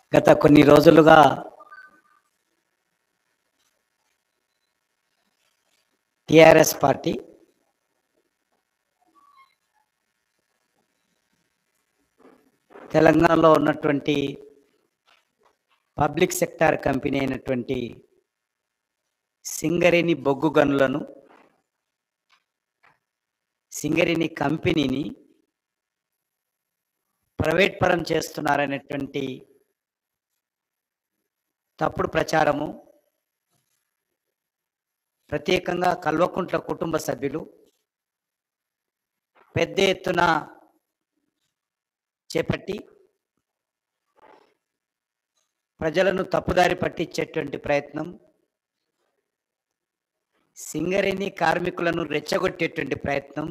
గత కొన్ని రోజులుగా టిఆర్ఎస్ పార్టీ తెలంగాణలో ఉన్నటువంటి పబ్లిక్ సెక్టార్ కంపెనీ అయినటువంటి సింగరేణి బొగ్గు గనులను సింగరేణి కంపెనీని ప్రైవేట్ పరం చేస్తున్నారనేటువంటి తప్పుడు ప్రచారము ప్రత్యేకంగా కల్వకుంట్ల కుటుంబ సభ్యులు పెద్ద ఎత్తున చేపట్టి ప్రజలను తప్పుదారి పట్టించేటువంటి ప్రయత్నం సింగరేణి కార్మికులను రెచ్చగొట్టేటువంటి ప్రయత్నం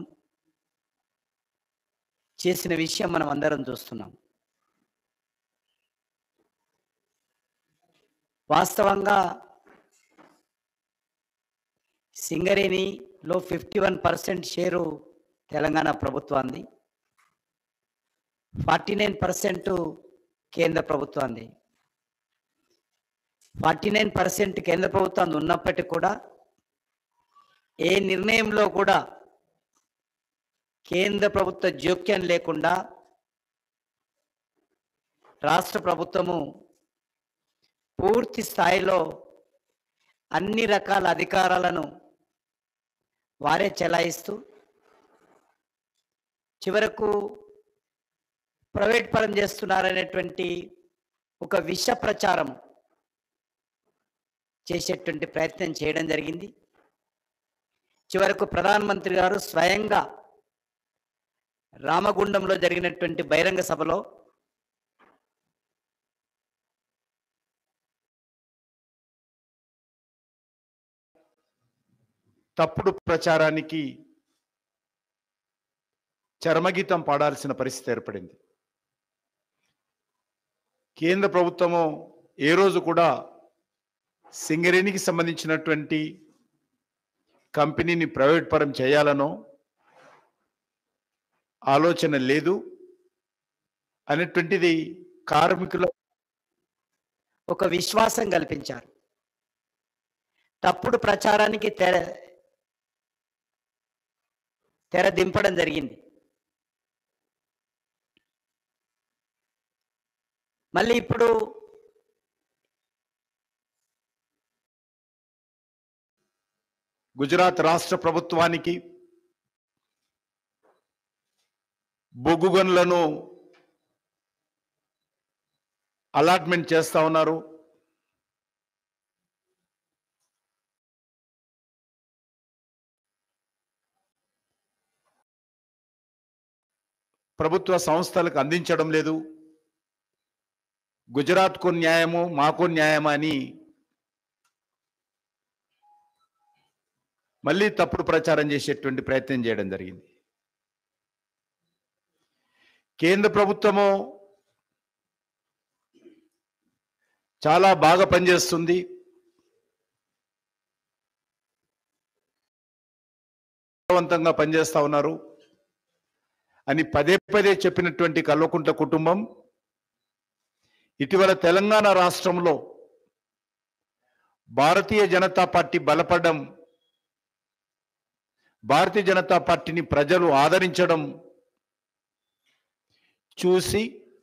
చేసిన విషయం మనం అందరం చూస్తున్నాం వాస్తవంగా సింగరేణిలో fifty one percent share Telangana ప్రభుత్వాన్ని ఫార్టీ నైన్ పర్సెంట్ కేంద్ర ప్రభుత్వాన్ని ఫార్టీ నైన్ పర్సెంట్ కేంద్ర ప్రభుత్వం ఉన్నప్పటికీ కూడా ఏ నిర్ణయంలో కూడా కేంద్ర ప్రభుత్వ జోక్యం లేకుండా రాష్ట్ర ప్రభుత్వము పూర్తి స్థాయిలో అన్ని రకాల అధికారాలను వారే చెలాయిస్తూ చివరకు ప్రైవేట్ పరం చేస్తున్నారనేటువంటి ఒక విష ప్రచారం చేసేటువంటి ప్రయత్నం చేయడం జరిగింది చివరకు ప్రధానమంత్రి గారు స్వయంగా రామగుండంలో జరిగినటువంటి బహిరంగ సభలో తప్పుడు ప్రచారానికి చరమగీతం పాడాల్సిన పరిస్థితి ఏర్పడింది కేంద్ర ప్రభుత్వము ఏ రోజు కూడా సింగరేణికి సంబంధించినటువంటి కంపెనీని ప్రైవేట్ పరం చేయాలనో ఆలోచన లేదు అనేటువంటిది కార్మికుల ఒక విశ్వాసం కల్పించారు తప్పుడు ప్రచారానికి తెర తెర దింపడం జరిగింది మళ్ళీ ఇప్పుడు గుజరాత్ రాష్ట్ర ప్రభుత్వానికి బొగ్గు గనులను అలాట్మెంట్ చేస్తా ఉన్నారు ప్రభుత్వ సంస్థలకు అందించడం లేదు గుజరాత్కు న్యాయము మాకు న్యాయమా అని మళ్ళీ తప్పుడు ప్రచారం చేసేటువంటి ప్రయత్నం చేయడం జరిగింది కేంద్ర ప్రభుత్వము చాలా బాగా పనిచేస్తుంది వంతంగా పనిచేస్తా ఉన్నారు అని పదే పదే చెప్పినటువంటి కల్వకుంట్ల కుటుంబం ఇటీవల తెలంగాణ రాష్ట్రంలో భారతీయ జనతా పార్టీ బలపడడం భారతీయ జనతా పార్టీని ప్రజలు ఆదరించడం చూసి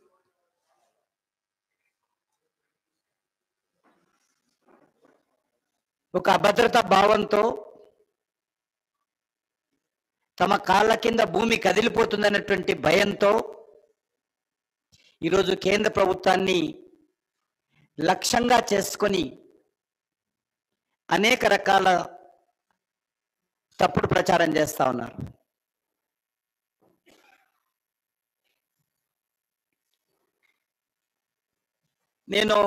ఒక అభద్రతా భావంతో తమ కాళ్ళ కింద భూమి కదిలిపోతుందన్నటువంటి భయంతో ఈరోజు కేంద్ర ప్రభుత్వాన్ని లక్ష్యంగా చేసుకొని అనేక రకాల తప్పుడు ప్రచారం చేస్తా ఉన్నారు నేను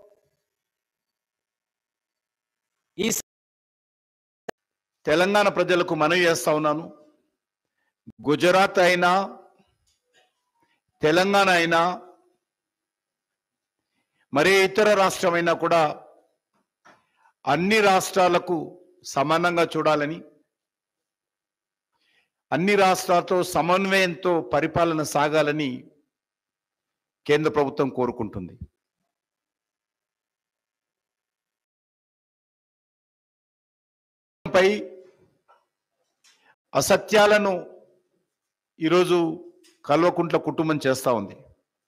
ఈ తెలంగాణ ప్రజలకు మనవి చేస్తా ఉన్నాను గుజరాత్ అయినా తెలంగాణ అయినా మరే ఇతర రాష్ట్రమైనా కూడా అన్ని రాష్ట్రాలకు సమానంగా చూడాలని అన్ని రాష్ట్రాలతో సమన్వయంతో పరిపాలన సాగాలని కేంద్ర ప్రభుత్వం కోరుకుంటుంది ప్రభుత్వంపై అసత్యాలను ఈరోజు కల్వకుంట్ల కుటుంబం చేస్తా ఉంది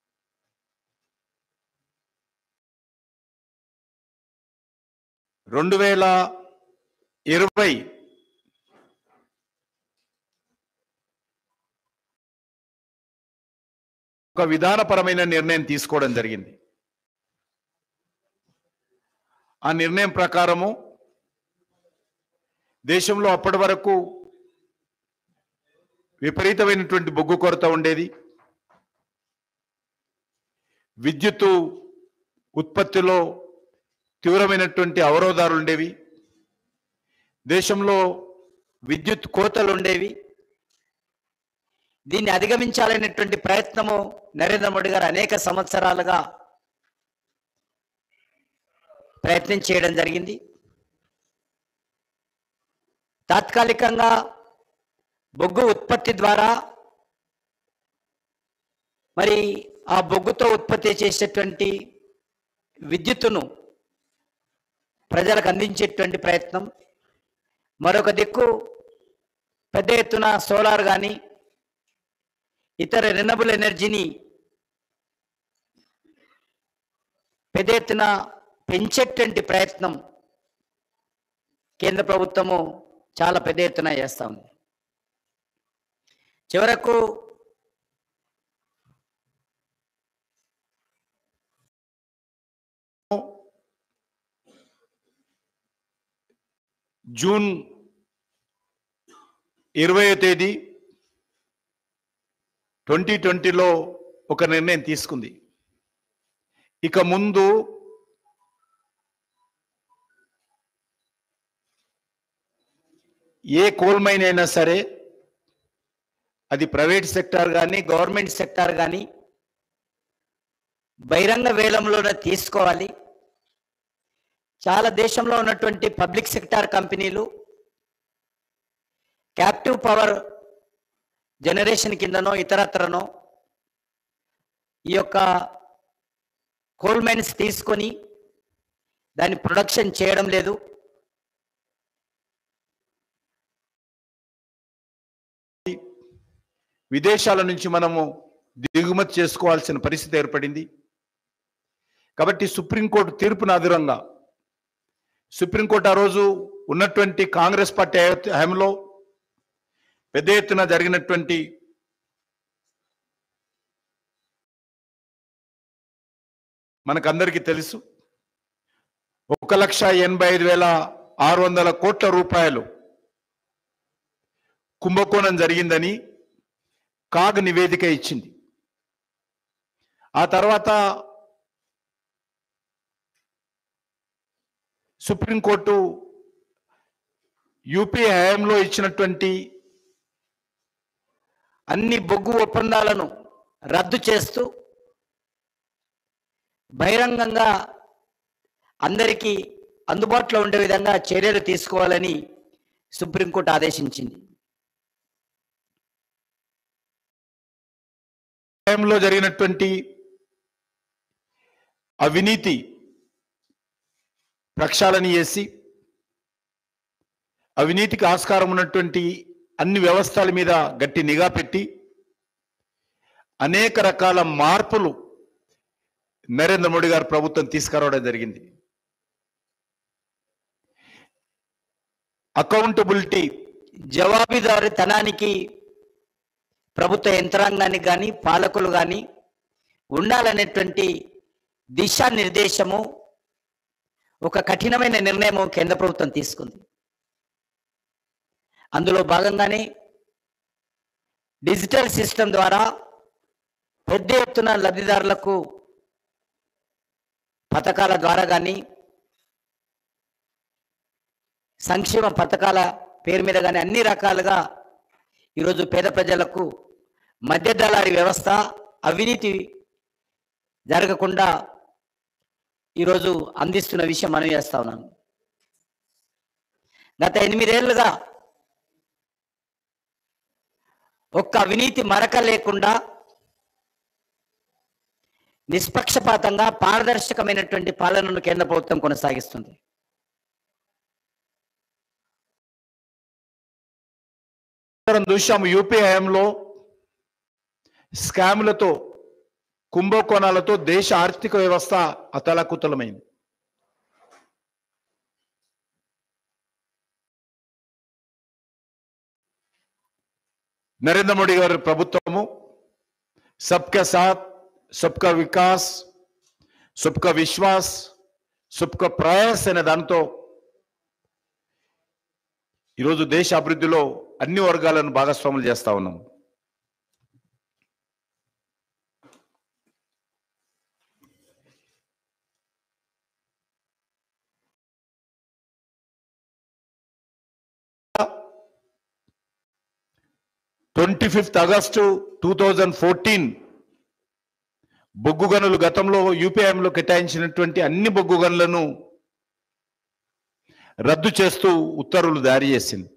రెండు వేల ఇరవై ఒక విధానపరమైన నిర్ణయం తీసుకోవడం జరిగింది ఆ నిర్ణయం ప్రకారము దేశంలో అప్పటి వరకు విపరీతమైనటువంటి బొగ్గు కొరత ఉండేది విద్యుత్తు ఉత్పత్తిలో తీవ్రమైనటువంటి అవరోధాలు ఉండేవి దేశంలో విద్యుత్ కోతలు ఉండేవి దీన్ని అధిగమించాలనేటువంటి ప్రయత్నము నరేంద్ర మోడీ గారు అనేక సంవత్సరాలుగా ప్రయత్నం చేయడం జరిగింది తాత్కాలికంగా బొగ్గు ఉత్పత్తి ద్వారా మరి ఆ బొగ్గుతో ఉత్పత్తి చేసేటువంటి విద్యుత్తును ప్రజలకు అందించేటువంటి ప్రయత్నం మరొక దిక్కు పెద్ద ఎత్తున సోలార్ కానీ ఇతర రెనబుల్ ఎనర్జీని పెద్ద ఎత్తున పెంచేటువంటి ప్రయత్నం కేంద్ర ప్రభుత్వము చాలా పెద్ద ఎత్తున చేస్తా ఉంది చివరకు జూన్ ఇరవయో తేదీ ట్వంటీ ట్వంటీలో ఒక నిర్ణయం తీసుకుంది ఇక ముందు ఏ కోల్ మైన్ అయినా సరే అది ప్రైవేట్ సెక్టార్ కానీ గవర్నమెంట్ సెక్టార్ కానీ బహిరంగ వేలంలోనే తీసుకోవాలి చాలా దేశంలో ఉన్నటువంటి public sector companies captive power generation కిందనో ఇతరత్రనో ఈ యొక్క కోల్ మైన్స్ తీసుకొని దాన్ని ప్రొడక్షన్ చేయడం లేదు విదేశాల నుంచి మనము దిగుమతి చేసుకోవాల్సిన పరిస్థితి ఏర్పడింది కాబట్టి సుప్రీంకోర్టు తీర్పును ఆధారంగా సుప్రీంకోర్టు ఆ రోజు ఉన్నటువంటి కాంగ్రెస్ పార్టీ హయ- హయాంలో పెద్ద ఎత్తున జరిగినటువంటి మనకందరికీ తెలుసు ఒక లక్ష ఎనభై ఐదు వేల ఆరు వందల కోట్ల రూపాయలు కుంభకోణం జరిగిందని కాగ్ నివేదిక ఇచ్చింది ఆ తర్వాత సుప్రీంకోర్టు యూపీ హయాంలో ఇచ్చినటువంటి అన్ని బొగ్గు ఒప్పందాలను రద్దు చేస్తూ బహిరంగంగా అందరికీ అందుబాటులో ఉండే విధంగా చర్యలు తీసుకోవాలని సుప్రీంకోర్టు ఆదేశించింది హయాంలో జరిగినటువంటి అవినీతి ప్రక్షాళన చేసి అవినీతికి ఆస్కారం ఉన్నటువంటి అన్ని వ్యవస్థల మీద గట్టి నిఘా పెట్టి అనేక రకాల మార్పులు నరేంద్ర మోడీ గారు ప్రభుత్వం తీసుకురావడం జరిగింది అకౌంటబిలిటీ జవాబుదారీతనానికి ప్రభుత్వ యంత్రాంగానికి కానీ పాలకులు కానీ ఉండాలనేటువంటి దిశానిర్దేశము ఒక కఠినమైన నిర్ణయము కేంద్ర ప్రభుత్వం తీసుకుంది అందులో భాగంగానే డిజిటల్ సిస్టమ్ ద్వారా పెద్ద ఎత్తున లబ్ధిదారులకు పథకాల ద్వారా కానీ సంక్షేమ పథకాల పేరు మీద కానీ అన్ని రకాలుగా ఈరోజు పేద ప్రజలకు మధ్య దళారి వ్యవస్థ అవినీతి జరగకుండా ఈరోజు అందిస్తున్న విషయం మనం చేస్తా ఉన్నాను గత ఎనిమిదేళ్లుగా ఒక్క అవినీతి మరక లేకుండా నిష్పక్షపాతంగా పారదర్శకమైనటువంటి పాలనను కేంద్ర ప్రభుత్వం కొనసాగిస్తుంది మనం చూసాము యూపీ హయాంలో స్కాములతో కుంభకోణాలతో దేశ ఆర్థిక వ్యవస్థ అతలాకుతలమైంది నరేంద్ర మోడీ గారి ప్రభుత్వము సబ్కా సాత్ సబ్కా వికాస్ సబ్కా విశ్వాస్ సబ్కా ప్రయాస్ అనే దానితో ఈరోజు దేశ అభివృద్ధిలో అన్ని వర్గాలను భాగస్వాములు చేస్తా ఉన్నాం twenty fifth August two thousand fourteen బొగ్గు గనులు గతంలో యూపీఐఎంలో కేటాయించినటువంటి అన్ని బొగ్గు గనులను రద్దు చేస్తూ ఉత్తర్వులు జారీ చేసింది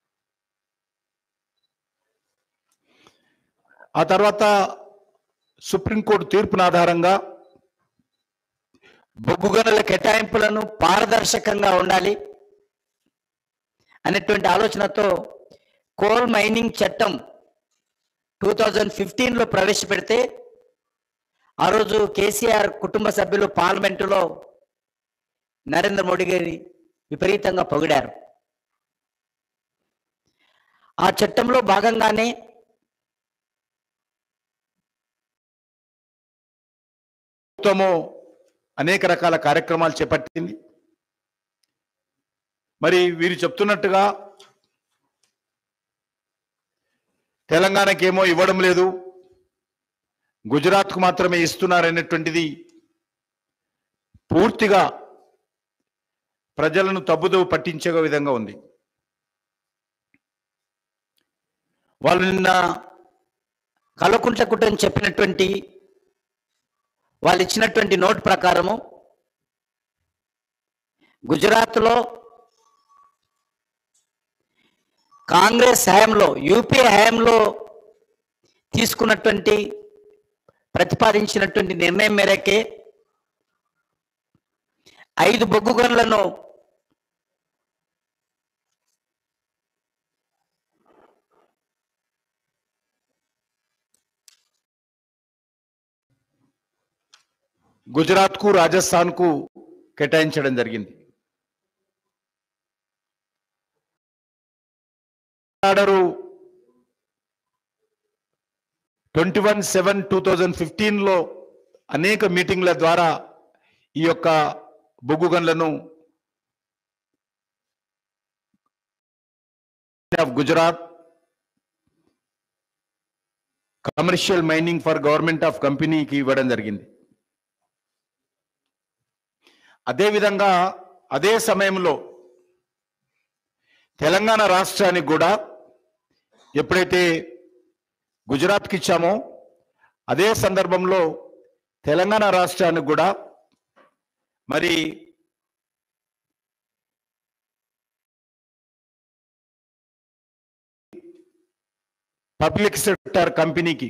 ఆ తర్వాత సుప్రీంకోర్టు తీర్పున ఆధారంగా బొగ్గు గనుల కేటాయింపులను పారదర్శకంగా ఉండాలి అనేటువంటి ఆలోచనతో కోల్ మైనింగ్ చట్టం టూ థౌజండ్ ఫిఫ్టీన్లో ప్రవేశపెడితే ఆ రోజు కేసీఆర్ కుటుంబ సభ్యులు పార్లమెంటులో నరేంద్ర మోడీ గారి విపరీతంగా పొగిడారు ఆ చట్టంలో భాగంగానే ప్రభుత్వము అనేక రకాల కార్యక్రమాలు చేపట్టింది మరి వీరు చెప్తున్నట్టుగా తెలంగాణకేమో ఇవ్వడం లేదు గుజరాత్కు మాత్రమే ఇస్తున్నారనేటువంటిది పూర్తిగా ప్రజలను తప్పుదోవ పట్టించే విధంగా ఉంది వాళ్ళు నిన్న కలకుంట్ల కుట్టని చెప్పినటువంటి వాళ్ళు ఇచ్చినటువంటి నోట్ ప్రకారము గుజరాత్లో కాంగ్రెస్ హయాంలో యూపీఏ హయాంలో తీసుకున్నటువంటి ప్రతిపాదించినటువంటి నిర్ణయం మేరకే ఐదు బొగ్గు గనులను గుజరాత్కు రాజస్థాన్కు కేటాయించడం జరిగింది order twenty one seven two thousand ఫిఫ్టీన్లో అనేక మీటింగ్ల ద్వారా ఈ యొక్క బొగ్గు గన్లను of Gujarat commercial mining for government of కంపెనీకి ఇవ్వడం జరిగింది అదేవిధంగా అదే సమయంలో తెలంగాణ రాష్ట్రానికి కూడా ఎప్పుడైతే గుజరాత్కి ఇచ్చామో అదే సందర్భంలో తెలంగాణ రాష్ట్రానికి కూడా మరి పబ్లిక్ సెక్టర్ కంపెనీకి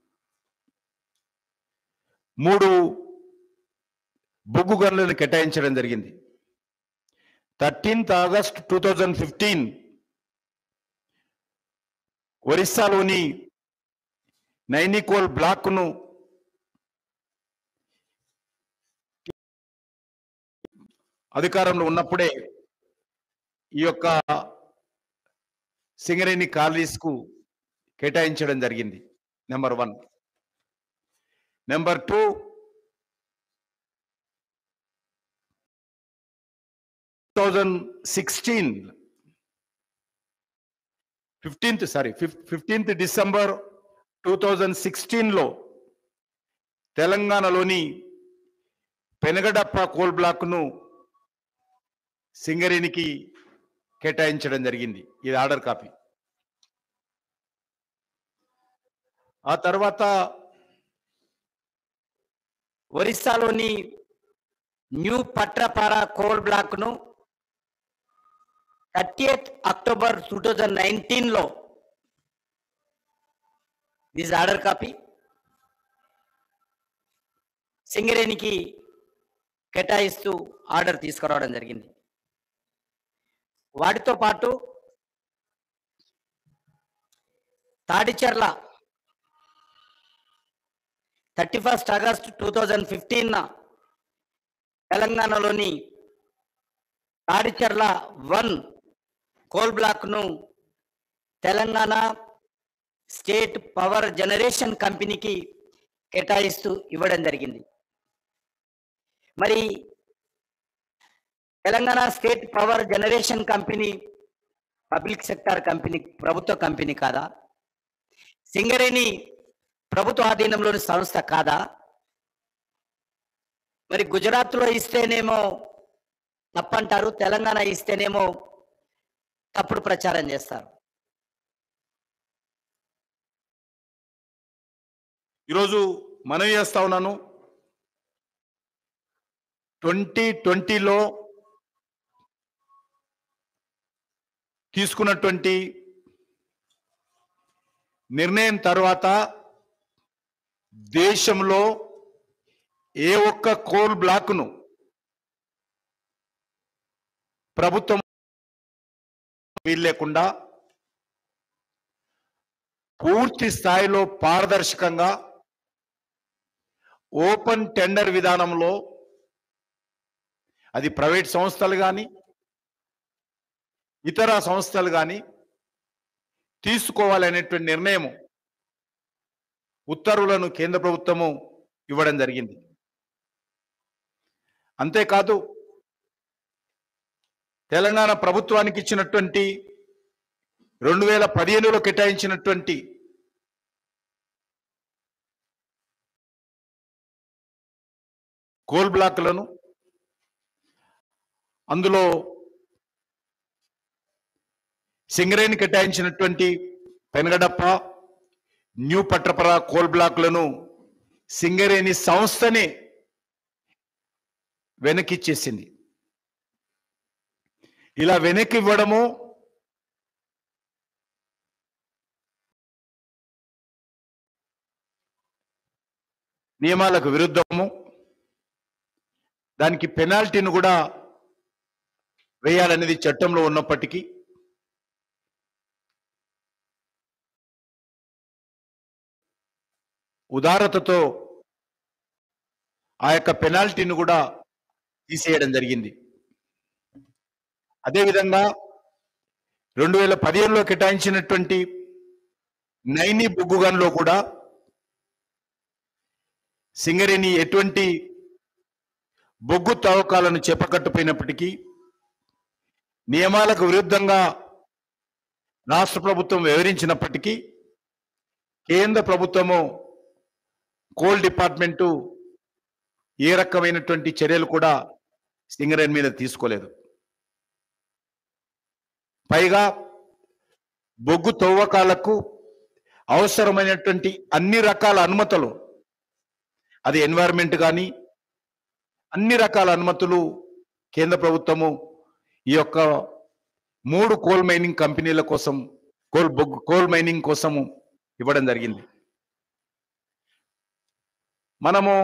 మూడు బొగ్గు గనులను కేటాయించడం జరిగింది thirteenth August two thousand fifteen ఒరిస్సాలోని నైనికోల్ బ్లాక్ను అధికారంలో ఉన్నప్పుడే ఈ యొక్క సింగరేణి కాలనీస్ కు కేటాయించడం జరిగింది number one number two thousand sixteen fifteenth sorry fifteenth December two thousand సిక్స్టీన్లో తెలంగాణలోని పెనగడప్ప కోల్ బ్లాక్ను సింగరేణికి కేటాయించడం జరిగింది ఇది ఆర్డర్ కాపీ ఆ తర్వాత ఒరిస్సాలోని న్యూ పట్రపార కోల్ బ్లాక్ను థర్టీ అక్టోబర్ టూ థౌజండ్ నైన్టీన్లో దిస్ ఆర్డర్ కాపీ సింగరేణికి కేటాయిస్తూ ఆర్డర్ తీసుకురావడం జరిగింది వాటితో పాటు Tadicherla thirty first August two thousand fifteen తెలంగాణలోని తాడిచెర్ల వన్ కోల్ బ్లాక్ను తెలంగాణ స్టేట్ పవర్ జనరేషన్ కంపెనీకి కేటాయిస్తూ ఇవ్వడం జరిగింది మరి Telangana state power generation company public sector company ప్రభుత్వ కంపెనీ కాదా సింగరేణి ప్రభుత్వ ఆధీనంలోని సంస్థ కాదా మరి గుజరాత్లో ఇస్తేనేమో తప్పంటారు తెలంగాణ ఇస్తేనేమో తప్పుడు ప్రచారం చేస్తారు ఈరోజు మనవి చేస్తా ఉన్నాను ట్వంటీ ట్వంటీలో తీసుకున్నటువంటి నిర్ణయం తర్వాత దేశంలో ఏ ఒక్క కోల్ బ్లాక్ను ప్రభుత్వం వీల్లేకుండా పూర్తి స్థాయిలో పారదర్శకంగా ఓపెన్ టెండర్ విధానంలో అది ప్రైవేట్ సంస్థలు కానీ ఇతర సంస్థలు కానీ తీసుకోవాలనేటువంటి నిర్ణయం ఉత్తర్వులను కేంద్ర ప్రభుత్వము ఇవ్వడం జరిగింది అంతేకాదు తెలంగాణ ప్రభుత్వానికి ఇచ్చినటువంటి రెండు వేల పదిహేనులో కేటాయించినటువంటి కోల్ బ్లాక్లను అందులో సింగరేణి కేటాయించినటువంటి పెనగడప్ప న్యూ పట్రపర కోల్ బ్లాక్లను సింగరేణి సంస్థనే వెనక్కిచ్చేసింది ఇలా వెనక్కి ఇవ్వడము నియమాలకు విరుద్ధము దానికి పెనాల్టీని కూడా వేయాలనేది చట్టంలో ఉన్నప్పటికీ ఉదారతతో ఆ యొక్క పెనాల్టీని కూడా తీసేయడం జరిగింది అదేవిధంగా రెండు వేల పదిహేనులో కేటాయించినటువంటి నైని బొగ్గుగన్లో కూడా సింగరేణి ఎటువంటి బొగ్గు తవ్వకాలను చెప్పకట్టుపోయినప్పటికీ నియమాలకు విరుద్ధంగా రాష్ట్ర ప్రభుత్వం వివరించినప్పటికీ కేంద్ర ప్రభుత్వము కోల్ డిపార్ట్మెంటు ఏ రకమైనటువంటి చర్యలు కూడా సింగరేణి మీద తీసుకోలేదు పైగా బొగ్గు తవ్వకాలకు అవసరమైనటువంటి అన్ని రకాల అనుమతులు అది ఎన్వైరన్మెంట్ కానీ అన్ని రకాల అనుమతులు కేంద్ర ప్రభుత్వము ఈ యొక్క మూడు కోల్ మైనింగ్ కంపెనీల కోసం కోల్ బొగ్గు కోల్ మైనింగ్ కోసము ఇవ్వడం జరిగింది మనము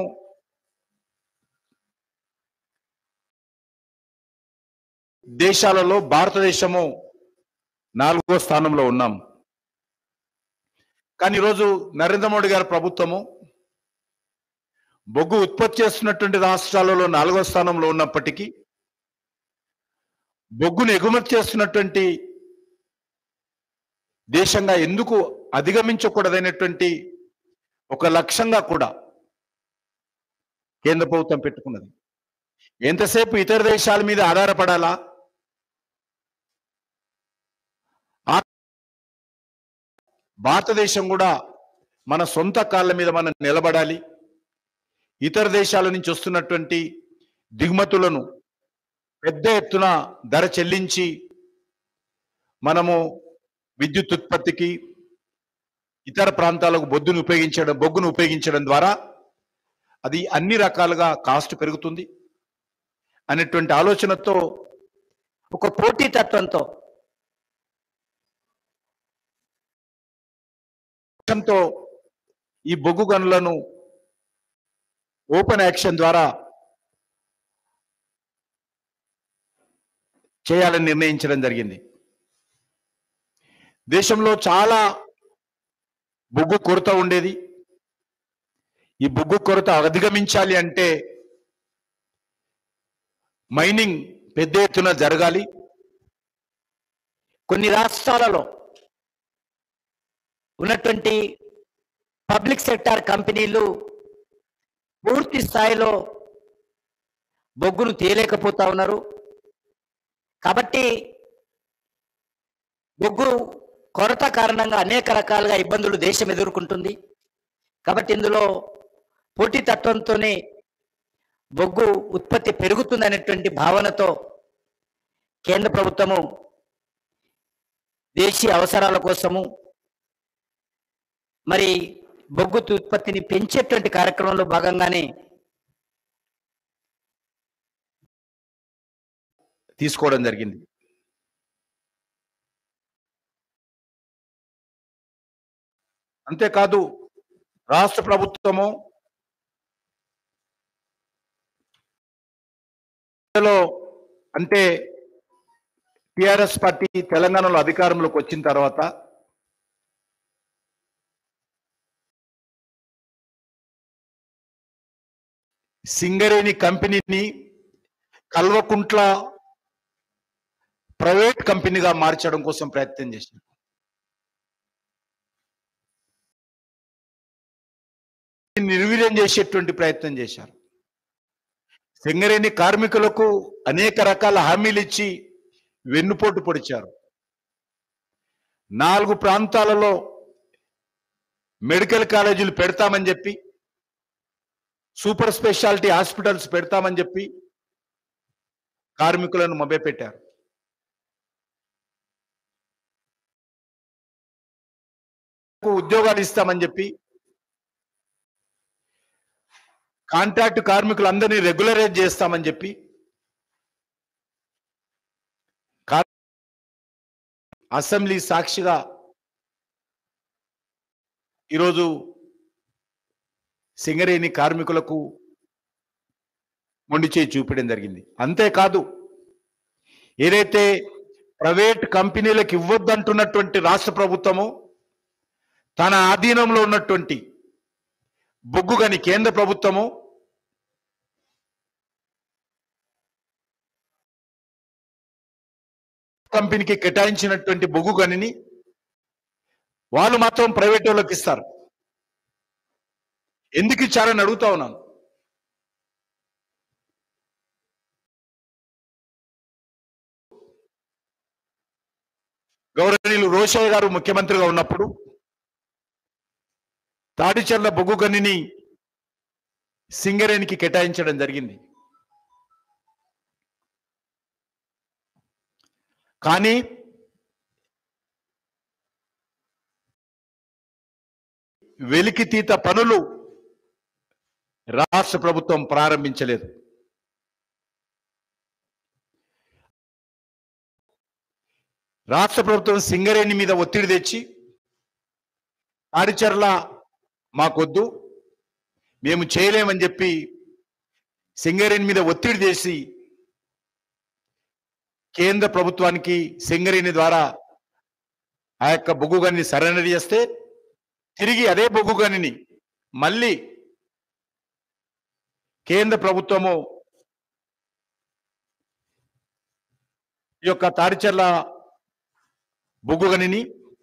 దేశాలలో భారతదేశము నాలుగో స్థానంలో ఉన్నాం కానీ ఈరోజు నరేంద్ర మోడీ గారి ప్రభుత్వము బొగ్గు ఉత్పత్తి చేస్తున్నటువంటి రాష్ట్రాలలో నాలుగో స్థానంలో ఉన్నప్పటికీ బొగ్గును ఎగుమతి చేస్తున్నటువంటి దేశంగా ఎందుకు అధిగమించకూడదనేటువంటి ఒక లక్ష్యంగా కూడా కేంద్ర ప్రభుత్వం పెట్టుకున్నది ఎంతసేపు ఇతర దేశాల మీద ఆధారపడాలా ఆ- భారతదేశం కూడా మన సొంత కాళ్ళ మీద మనం నిలబడాలి ఇతర దేశాల నుంచి వస్తున్నటువంటి దిగుమతులను పెద్ద ఎత్తున ధర చెల్లించి మనము విద్యుత్ ఉత్పత్తికి ఇతర ప్రాంతాలకు బొద్దును ఉపయోగించడం బొగ్గును ఉపయోగించడం ద్వారా అది అన్ని రకాలుగా కాస్ట్ పెరుగుతుంది అనేటువంటి ఆలోచనతో ఒక పోటీ తత్వంతో లక్ష్యంతో ఈ బొగ్గు గనులను ఓపెన్ యాక్షన్ ద్వారా చేయాలని నిర్ణయించడం జరిగింది దేశంలో చాలా బొగ్గు కొరత ఉండేది ఈ బొగ్గు కొరత అధిగమించాలి అంటే మైనింగ్ పెద్ద ఎత్తున జరగాలి కొన్ని రాష్ట్రాలలో ఉన్నటువంటి పబ్లిక్ సెక్టార్ కంపెనీలు పూర్తి స్థాయిలో బొగ్గును తేలేకపోతా ఉన్నారు కాబట్టి బొగ్గు కొరత కారణంగా అనేక రకాలుగా ఇబ్బందులు దేశం ఎదుర్కొంటుంది కాబట్టి ఇందులో పోటీతత్వంతోనే బొగ్గు ఉత్పత్తి పెరుగుతుందనేటువంటి భావనతో కేంద్ర ప్రభుత్వము దేశీయ అవసరాల కోసము మరి బొగ్గు ఉత్పత్తిని పెంచేటువంటి కార్యక్రమంలో భాగంగానే తీసుకోవడం జరిగింది అంతేకాదు రాష్ట్ర ప్రభుత్వము లో అంటే టిఆర్ఎస్ పార్టీ తెలంగాణలో అధికారంలోకి వచ్చిన తర్వాత సింగరేణి కంపెనీని కల్వకుంట్ల ప్రైవేట్ కంపెనీగా మార్చడం కోసం ప్రయత్నం చేశారు నిర్వీర్యం చేసేటువంటి ప్రయత్నం చేశారు సింగరేణి కార్మికులకు అనేక రకాల హామీలు ఇచ్చి వెన్నుపోటు పొడిచారు నాలుగు ప్రాంతాలలో మెడికల్ కాలేజీలు పెడతామని చెప్పి సూపర్ స్పెషాలిటీ హాస్పిటల్స్ పెడతామని చెప్పి కార్మికులను మభ్యపెట్టారు ఉద్యోగాలు ఇస్తామని చెప్పి కాంట్రాక్ట్ కార్మికులందరినీ రెగ్యులరైజ్ చేస్తామని చెప్పి కా- అసెంబ్లీ సాక్షిగా ఈరోజు సింగరేణి కార్మికులకు మొండి చేయి చూపడం జరిగింది అంతేకాదు ఏదైతే ప్రైవేట్ కంపెనీలకు ఇవ్వద్దంటున్నటువంటి రాష్ట్ర ప్రభుత్వము తన ఆధీనంలో ఉన్నటువంటి బొగ్గు గని కేంద్ర ప్రభుత్వము కంపెనీకి కేటాయించినటువంటి బొగ్గు గనిని వాళ్ళు మాత్రం ప్రైవేట్ వాళ్ళకి ఇస్తారు ఎందుకు ఇచ్చారని అడుగుతా ఉన్నాను గౌరవనీయులు రోషయ్య గారు ముఖ్యమంత్రిగా ఉన్నప్పుడు తాడిచెర్ల బొగ్గు గనిని సింగరేణికి కేటాయించడం జరిగింది కానీ వెలికితీత పనులు రాష్ట్ర ప్రభుత్వం ప్రారంభించలేదు రాష్ట్ర ప్రభుత్వం సింగరేణి మీద ఒత్తిడి తెచ్చి తాడిచెర్ల మాకొద్దు మేము చేయలేమని చెప్పి సింగరేణి మీద ఒత్తిడి చేసి కేంద్ర ప్రభుత్వానికి సింగరేణి ద్వారా ఆ యొక్క బొగ్గు గనిని సరెండర్ చేస్తే తిరిగి అదే బొగ్గు గనిని మళ్ళీ కేంద్ర ప్రభుత్వము ఈ యొక్క తాడిచెర్ల బొగ్గు గనిని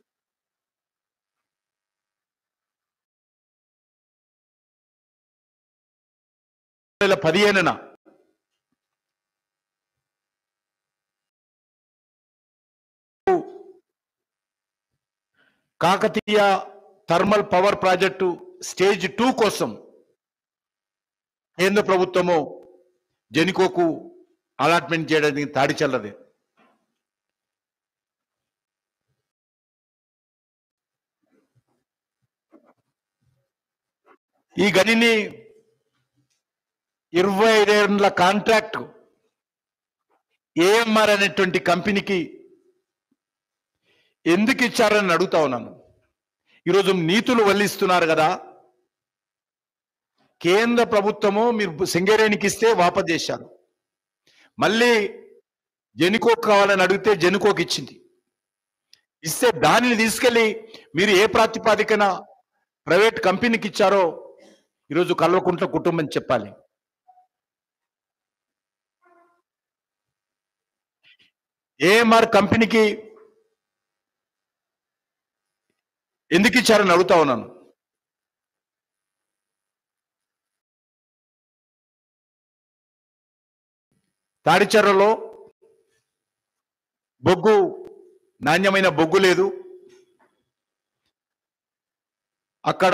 వేల పదిహేనున Kakatiya thermal power project stage two కోసం కేంద్ర ప్రభుత్వము జెనికోకు అలాట్మెంట్ చేయడానికి తాడిచెల్లది ఈ గనిని ఇరవై ఐదేళ్ల కాంట్రాక్ట్ ఏఎంఆర్ అనేటువంటి కంపెనీకి ఎందుకు ఇచ్చారని అడుగుతా ఉన్నాను ఈరోజు నీతులు వల్లిస్తున్నారు కదా కేంద్ర ప్రభుత్వము మీరు సింగరేణికి ఇస్తే వాపస్ చేశారు మళ్ళీ జెనికోక్ కావాలని అడిగితే జెనికోక్ ఇచ్చింది ఇస్తే దానిని తీసుకెళ్లి మీరు ఏ ప్రాతిపాదికన ప్రైవేట్ కంపెనీకి ఇచ్చారో ఈరోజు కల్వకుంట్ల కుటుంబం చెప్పాలి ఏఎంఆర్ కంపెనీకి ఎందుకు ఇచ్చారని అడుగుతా ఉన్నాను తాడిచెర్రలో బొగ్గు నాణ్యమైన బొగ్గు లేదు అక్కడ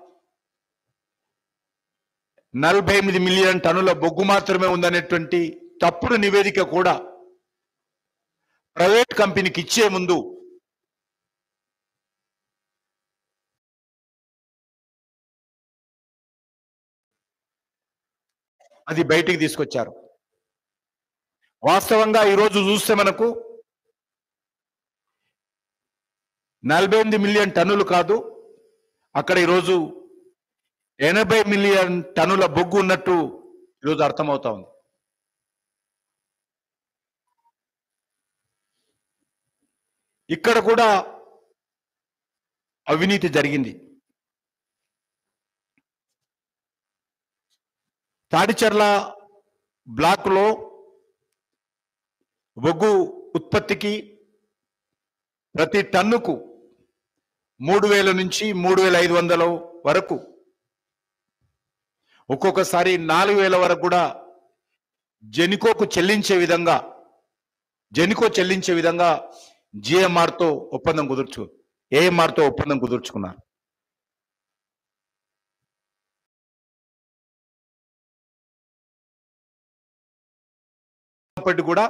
నలభై ఎనిమిది మిలియన్ టన్నుల బొగ్గు మాత్రమే ఉందనేటువంటి తప్పుడు నివేదిక కూడా ప్రైవేట్ కంపెనీకి ఇచ్చే ముందు అది బయటికి తీసుకొచ్చారు వాస్తవంగా ఈరోజు చూస్తే మనకు నలభై ఎనిమిది మిలియన్ టన్నులు కాదు అక్కడ ఈరోజు ఎనభై మిలియన్ టన్నుల బొగ్గు ఉన్నట్టు ఈరోజు అర్థమవుతా ఉంది ఇక్కడ కూడా అవినీతి జరిగింది తాడిచెర్ల బ్లాక్లో బొగ్గు ఉత్పత్తికి ప్రతి టన్నుకు మూడు వేల నుంచి మూడు వేల ఐదు వందల వరకు ఒక్కొక్కసారి నాలుగు వేల వరకు కూడా జెనికోకు చెల్లించే విధంగా జెనికో చెల్లించే విధంగా జిఎంఆర్తో ఒప్పందం కుదుర్చు ఏఎంఆర్తో ఒప్పందం కుదుర్చుకున్నారు ఉన్నప్పటికీ కూడా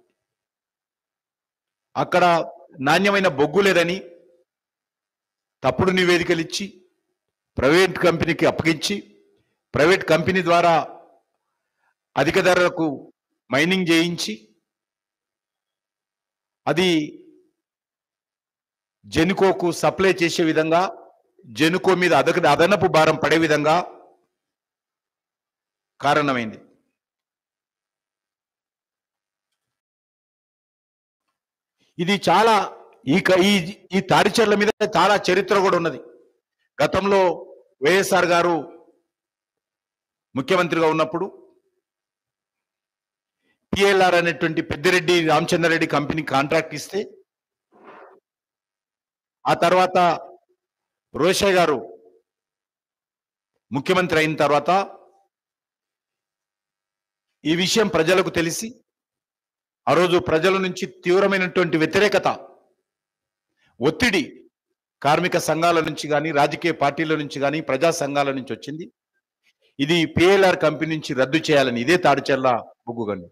అక్కడ నాణ్యమైన బొగ్గు లేదని తప్పుడు నివేదికలు ఇచ్చి ప్రైవేట్ కంపెనీకి అప్పగించి ప్రైవేట్ కంపెనీ ద్వారా అధిక ధరలకు మైనింగ్ చేయించి అది జెనుకోకు సప్లై చేసే విధంగా జెనుకో మీద అదక అదనపు భారం పడే విధంగా కారణమైంది ఇది చాలా ఈ క- ఈ ఈ తాడిచెర్ల మీద చాలా చరిత్ర కూడా ఉన్నది గతంలో వైఎస్ఆర్ గారు ముఖ్యమంత్రిగా ఉన్నప్పుడు పిఎల్ఆర్ అనేటువంటి పెద్దిరెడ్డి రామచంద్రారెడ్డి కంపెనీ కాంట్రాక్ట్ ఇస్తే ఆ తర్వాత రోషయ్య గారు ముఖ్యమంత్రి అయిన తర్వాత ఈ విషయం ప్రజలకు తెలిసి ఆ రోజు ప్రజల నుంచి తీవ్రమైనటువంటి వ్యతిరేకత ఒత్తిడి కార్మిక సంఘాల నుంచి కానీ రాజకీయ పార్టీల నుంచి కానీ ప్రజా సంఘాల నుంచి వచ్చింది ఇది పిఎల్ఆర్ కంపెనీ నుంచి రద్దు చేయాలని ఇదే తాడిచెర్ల బొగ్గుగని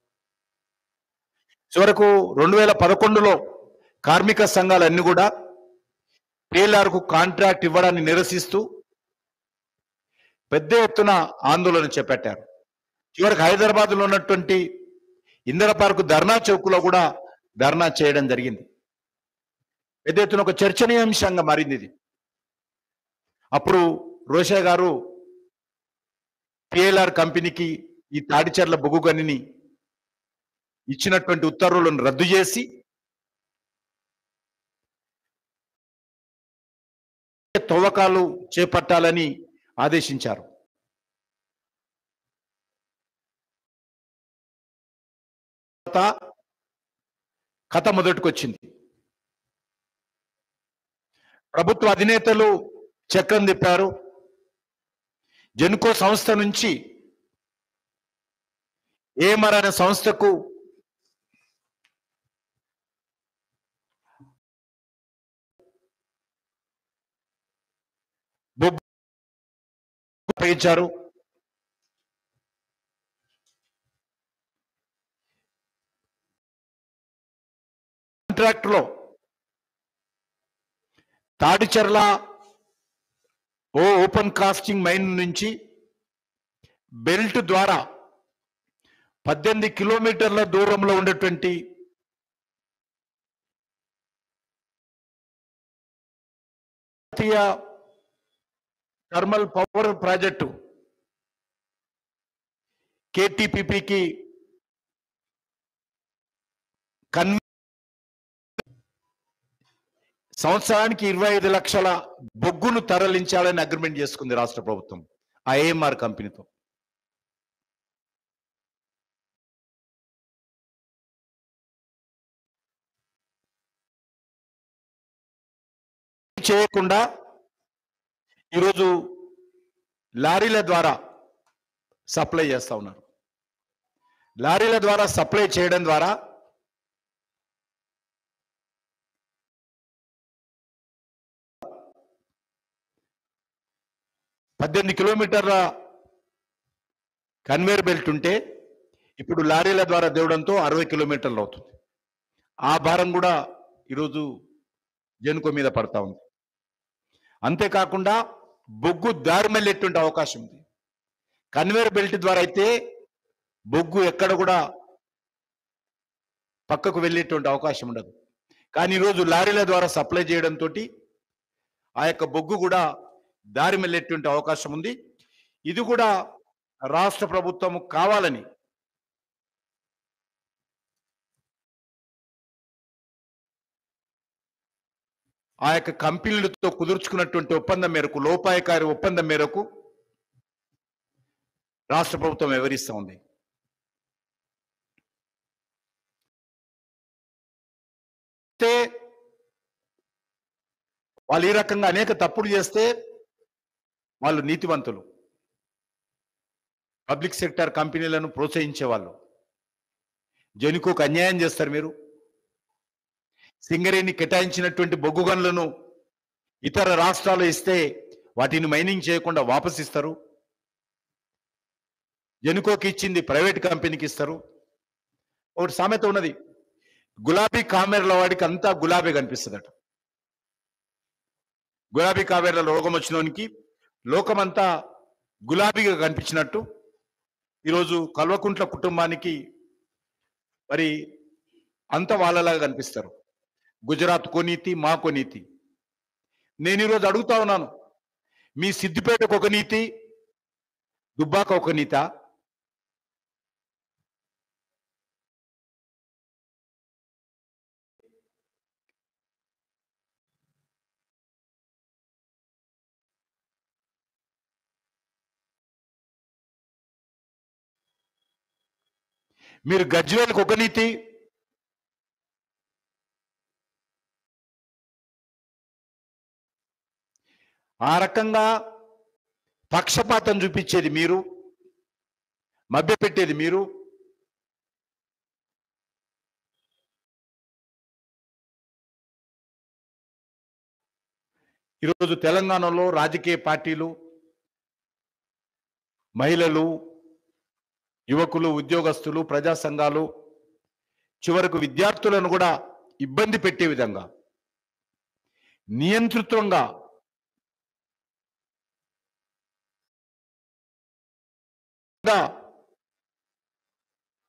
చివరకు రెండు వేల పదకొండులో కార్మిక సంఘాలన్నీ కూడా పిఎల్ఆర్ కు కాంట్రాక్ట్ ఇవ్వడాన్ని నిరసిస్తూ పెద్ద ఎత్తున ఆందోళన చేపట్టారు చివరికి హైదరాబాద్ లో ఉన్నటువంటి ఇందిర పార్కు ధర్నా చౌక్ లో కూడా ధర్నా చేయడం జరిగింది పెద్ద ఎత్తున ఒక చర్చనీయాంశంగా మారింది ఇది అప్పుడు రోషయ్య గారు పిఎల్ఆర్ కంపెనీకి ఈ తాడిచెర్ల బొగ్గు గనిని ఇచ్చినటువంటి ఉత్తర్వులను రద్దు చేసి తవ్వకాలు చేపట్టాలని ఆదేశించారు తర్వాత కథ మొదటికొచ్చింది ప్రభుత్వ అధినేతలు చక్రం తిప్పారు జెన్కో సంస్థ నుంచి ఏమర్ అనే సంస్థకు బొగ్గు ఉపయోగించారు కాంట్రాక్ట్ లో Tadicherla O open casting mine నుంచి బెల్ట్ ద్వారా పద్దెనిమిది కిలోమీటర్ల దూరంలో ఉండేటువంటి జాతీయ థర్మల్ పవర్ ప్రాజెక్టు కేటీపీపీకి కన్ సంవత్సరానికి ఇరవై ఐదు లక్షల బొగ్గును తరలించాలని అగ్రిమెంట్ చేసుకుంది రాష్ట్ర ప్రభుత్వం ఆ ఏఎంఆర్ కంపెనీతో చేయకుండా ఈరోజు లారీల ద్వారా సప్లై చేస్తా ఉన్నారు లారీల ద్వారా సప్లై చేయడం ద్వారా పద్దెనిమిది కిలోమీటర్ల కన్వేర్ బెల్ట్ ఉంటే ఇప్పుడు లారీల ద్వారా దేవడంతో అరవై కిలోమీటర్లు అవుతుంది ఆ భారం కూడా ఈరోజు జనుకో మీద పడతా ఉంది అంతేకాకుండా బొగ్గు దారి మళ్ళేటువంటి అవకాశం ఉంది కన్వేర్ బెల్ట్ ద్వారా అయితే బొగ్గు ఎక్కడ కూడా పక్కకు వెళ్ళేటువంటి అవకాశం ఉండదు కానీ ఈరోజు లారీల ద్వారా సప్లై చేయడంతో ఆ యొక్క బొగ్గు కూడా దారి వెళ్ళేటువంటి అవకాశం ఉంది ఇది కూడా రాష్ట్ర ప్రభుత్వం కావాలని ఆ యొక్క కంపెనీలతో కుదుర్చుకున్నటువంటి ఒప్పందం మేరకు లోపాయకారి ఒప్పందం మేరకు రాష్ట్ర ప్రభుత్వం వివరిస్తా ఉంది అయితే వాళ్ళు ఈ రకంగా అనేక తప్పులు చేస్తే వాళ్ళు నీతివంతులు పబ్లిక్ సెక్టర్ కంపెనీలను ప్రోత్సహించే వాళ్ళు జనుకోకు అన్యాయం చేస్తారు మీరు సింగరేణి కేటాయించినటువంటి బొగ్గు గనులను ఇతర రాష్ట్రాలు ఇస్తే వాటిని మైనింగ్ చేయకుండా వాపస్ ఇస్తారు జనుకోకి ఇచ్చింది ప్రైవేట్ కంపెనీకి ఇస్తారు ఒకటి సామెత ఉన్నది గులాబీ కామెర్ల వాడికి అంతా గులాబీ కనిపిస్తుందట గులాబీ కావేర్ల రోగం వచ్చినోనికి లోకమంతా గులాబీగా కనిపించినట్టు ఈరోజు కల్వకుంట్ల కుటుంబానికి మరి అంత వాళ్ళలాగా కనిపిస్తారు గుజరాత్ కోనీతి మా కోనీతి నేను ఈరోజు అడుగుతా ఉన్నాను మీ సిద్దిపేటకు ఒక నీతి దుబ్బాక ఒక నీత మీరు గజ్వేల్కి ఒక నీతి ఆ రకంగా పక్షపాతం చూపించేది మీరు మభ్యపెట్టేది మీరు ఈరోజు తెలంగాణలో రాజకీయ పార్టీలు మహిళలు యువకులు ఉద్యోగస్తులు ప్రజా సంఘాలు చివరకు విద్యార్థులను కూడా ఇబ్బంది పెట్టే విధంగా నియంతృత్వంగా గా